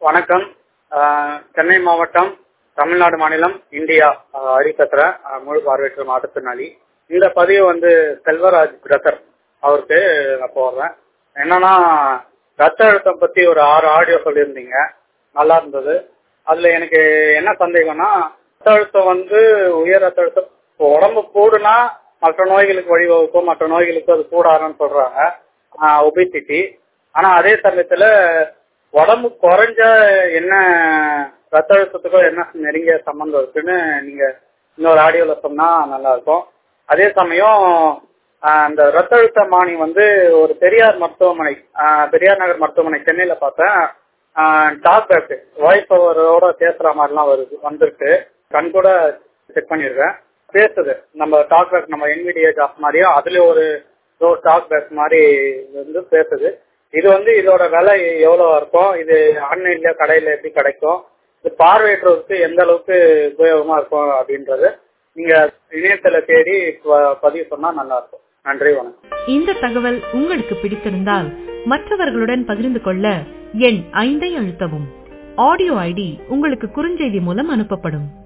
வணக்கம் ஆஹ் சென்னை மாவட்டம் தமிழ்நாடு மாநிலம் இந்தியா ஆஹ் ஹரி பேசுறேன் ஆஹ் முழு பார்வையற்ற மாற்றுத்திறனாளி இந்த பதிவு வந்து செல்வராஜ் பிரதர் அவருக்கு நான் போடுறேன் என்னன்னா ரத்த அழுத்தம் பத்தி ஒரு ஆறு ஆடியோ சொல்லியிருந்தீங்க நல்லா இருந்தது அதுல எனக்கு என்ன சந்தேகம்னா ரத்த அழுத்தம் வந்து உயர் ரத்த அழுத்தம் இப்போ உடம்பு கூடுனா மற்ற நோய்களுக்கு வழிவகுக்கும் மற்ற நோய்களுக்கு அது கூடாதுன்னு சொல்றாங்க ஒபிசிட்டி ஆனா அதே சமயத்துல உடம்பு குறைஞ்ச என்ன ரத்த அழுத்தத்துக்கோ என்ன நெருங்கிய சம்பந்தம் இருக்குன்னு நீங்க இன்னொரு ஆடியோல சொன்னா நல்லா இருக்கும் அதே சமயம் ஆஹ் அந்த ரத்த அழுத்த மானி வந்து ஒரு பெரியார் மருத்துவமனை ஆஹ் பெரியார் நகர் மருத்துவமனை சென்னையில பார்த்தேன் டாக்டர் வாய்ஸ் ஓவரோட பேசுற மாதிரிலாம் வருது வந்திருக்கு கண் கூட செக் பண்ணிருக்கேன் பேசுது நம்ம டாக்டர் நம்ம என்விடிஏ ஜாப் மாதிரியும் அதுல ஒரு டாக்டர் மாதிரி வந்து பேசுது இது வந்து இதோட விலை எவ்வளவு இருக்கும் இது ஆன்லைன்ல கடையில எப்படி கிடைக்கும் இது பார்வையற்றவருக்கு எந்த அளவுக்கு உபயோகமா இருக்கும் அப்படின்றது நீங்க இணையத்துல தேடி ப- பதிவு சொன்னா நல்லா இருக்கும் நன்றி வணக்கம் இந்த தகவல் உங்களுக்கு பிடித்திருந்தால் மற்றவர்களுடன் பகிர்ந்து கொள்ள எண் ஐந்தை அழுத்தவும் ஆடியோ ஐடி உங்களுக்கு குறுஞ்செய்தி மூலம் அனுப்பப்படும்